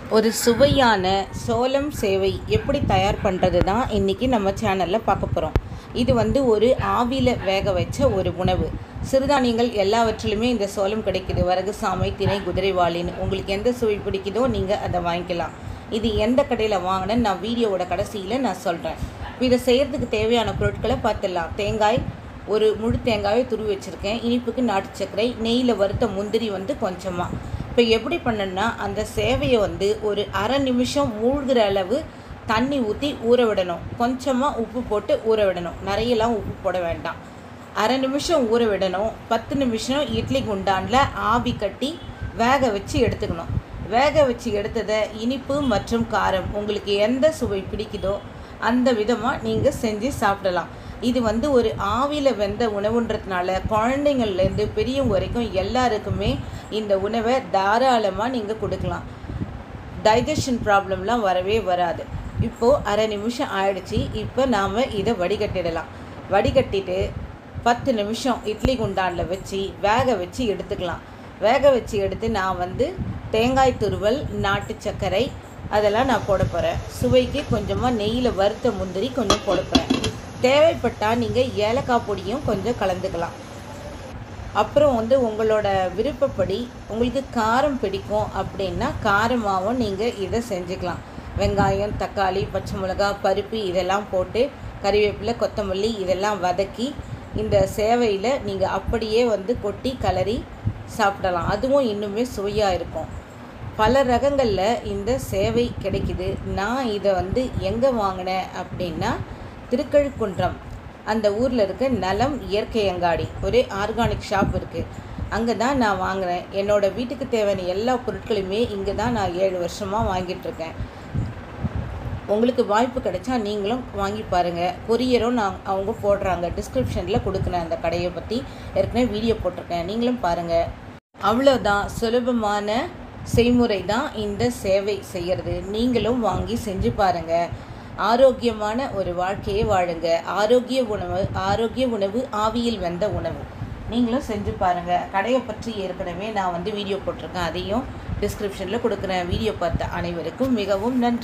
ஒரு சுவையான சோளம் சேவை எப்படி தயார் பண்ணுறது தான் இன்றைக்கி நம்ம சேனலில் பார்க்க போகிறோம் இது வந்து ஒரு ஆவியில் வேக வச்ச ஒரு உணவு சிறுதானியங்கள் எல்லாவற்றிலுமே இந்த சோளம் கிடைக்குது வரகு சாமை திணை குதிரைவாளின்னு உங்களுக்கு எந்த சுவை பிடிக்குதோ நீங்கள் அதை வாங்கிக்கலாம் இது எந்த கடையில் வாங்கினேன்னு நான் வீடியோவோட கடைசியில் நான் சொல்கிறேன் இப்போ இதை செய்கிறதுக்கு தேவையான பொருட்களை பார்த்துடலாம் தேங்காய் ஒரு முழு தேங்காயை துருவி வச்சுருக்கேன் இனிப்புக்கு நாட்டு சர்க்கரை நெய்யில் வறுத்த முந்திரி வந்து கொஞ்சமாக இப்போ எப்படி பண்ணணும்னா அந்த சேவையை வந்து ஒரு அரை நிமிஷம் மூழ்கிற அளவு தண்ணி ஊற்றி ஊற விடணும் கொஞ்சமாக உப்பு போட்டு ஊற விடணும் நிறையலாம் உப்பு போட வேண்டாம் அரை நிமிஷம் ஊற விடணும் பத்து நிமிஷம் இட்லி குண்டானில் ஆவி கட்டி வேக வச்சு எடுத்துக்கணும் வேக வச்சு எடுத்ததை இனிப்பு மற்றும் காரம் உங்களுக்கு எந்த சுவை பிடிக்குதோ அந்த விதமாக நீங்கள் செஞ்சு சாப்பிடலாம் இது வந்து ஒரு ஆவியில் வெந்த உணவுன்றதுனால குழந்தைங்கள்லேருந்து பெரியவங்க வரைக்கும் எல்லாருக்குமே இந்த உணவை தாராளமாக நீங்கள் கொடுக்கலாம் டைஜஷன் ப்ராப்ளம்லாம் வரவே வராது இப்போது அரை நிமிஷம் ஆயிடுச்சு இப்போ நாம் இதை வடிகட்டிடலாம் வடிகட்டிட்டு பத்து நிமிஷம் இட்லி குண்டானில் வச்சு வேக வச்சு எடுத்துக்கலாம் வேக வச்சு எடுத்து நான் வந்து தேங்காய் துருவல் நாட்டு சர்க்கரை அதெல்லாம் நான் போட போகிறேன் சுவைக்கு கொஞ்சமாக நெய்யில் வறுத்த முந்திரி கொஞ்சம் போட போகிறேன் தேவைப்பட்டால் நீங்கள் ஏலக்காய் பொடியும் கொஞ்சம் கலந்துக்கலாம் அப்புறம் வந்து உங்களோட விருப்பப்படி உங்களுக்கு காரம் பிடிக்கும் அப்படின்னா காரமாகவும் நீங்கள் இதை செஞ்சுக்கலாம் வெங்காயம் தக்காளி பச்சை மிளகா பருப்பு இதெல்லாம் போட்டு கறிவேப்பிலை கொத்தமல்லி இதெல்லாம் வதக்கி இந்த சேவையில் நீங்கள் அப்படியே வந்து கொட்டி கலரி சாப்பிடலாம் அதுவும் இன்னுமே சுவையாக இருக்கும் பல ரகங்களில் இந்த சேவை கிடைக்குது நான் இதை வந்து எங்கே வாங்கினேன் அப்படின்னா திருக்கழுக்குன்றம் அந்த ஊரில் இருக்க நலம் இயற்கை அங்காடி ஒரு ஆர்கானிக் ஷாப் இருக்குது அங்கே தான் நான் வாங்கினேன் என்னோடய வீட்டுக்கு தேவையான எல்லா பொருட்களையுமே இங்கே தான் நான் ஏழு வருஷமாக வாங்கிட்டுருக்கேன் உங்களுக்கு வாய்ப்பு கிடைச்சா நீங்களும் வாங்கி பாருங்கள் கொரியரும் நான் அவங்க போடுறாங்க டிஸ்கிரிப்ஷனில் கொடுக்குறேன் அந்த கடையை பற்றி ஏற்கனவே வீடியோ போட்டிருக்கேன் நீங்களும் பாருங்கள் அவ்வளோதான் சுலபமான செய்முறை தான் இந்த சேவை செய்கிறது நீங்களும் வாங்கி செஞ்சு பாருங்கள் ஆரோக்கியமான ஒரு வாழ்க்கையை வாழுங்க ஆரோக்கிய உணவு ஆரோக்கிய உணவு ஆவியில் வெந்த உணவு நீங்களும் செஞ்சு பாருங்கள் கடையை பற்றி ஏற்கனவே நான் வந்து வீடியோ போட்டிருக்கேன் அதையும் டிஸ்கிரிப்ஷனில் கொடுக்குறேன் வீடியோ பார்த்த அனைவருக்கும் மிகவும் நன்றி